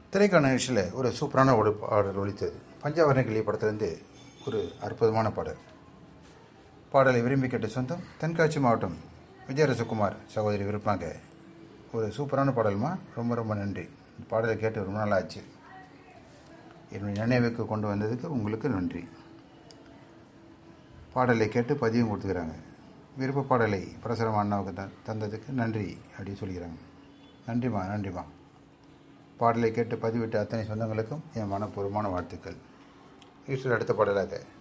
திரைக்கான நிகழ்ச்சியில் ஒரு சூப்பரான ஒரு பாடல் ஒலித்தது பஞ்சாவரண கிளி படத்திலிருந்து ஒரு அற்புதமான பாடல் பாடலை விரும்பி கேட்ட சொந்தம் தென்காசி மாவட்டம் விஜயரசகுமார் சகோதரி விருப்பாங்க ஒரு சூப்பரான பாடல்மா ரொம்ப ரொம்ப நன்றி இந்த பாடலை கேட்டு ரொம்ப நாள் ஆச்சு என்னுடைய நினைவுக்கு கொண்டு வந்ததுக்கு உங்களுக்கு நன்றி பாடலை கேட்டு பதிவும் கொடுத்துக்கிறாங்க விருப்ப பாடலை பிரசரம் அண்ணாவுக்கு த தந்ததுக்கு நன்றி அப்படின்னு சொல்லிக்கிறாங்க நன்றிம்மா நன்றிம்மா பாடலை கேட்டு பதிவிட்ட அத்தனை சொந்தங்களுக்கும் என் மனப்பூர்வமான வாழ்த்துக்கள் ஈஸ்வரர் அடுத்த பாடலாக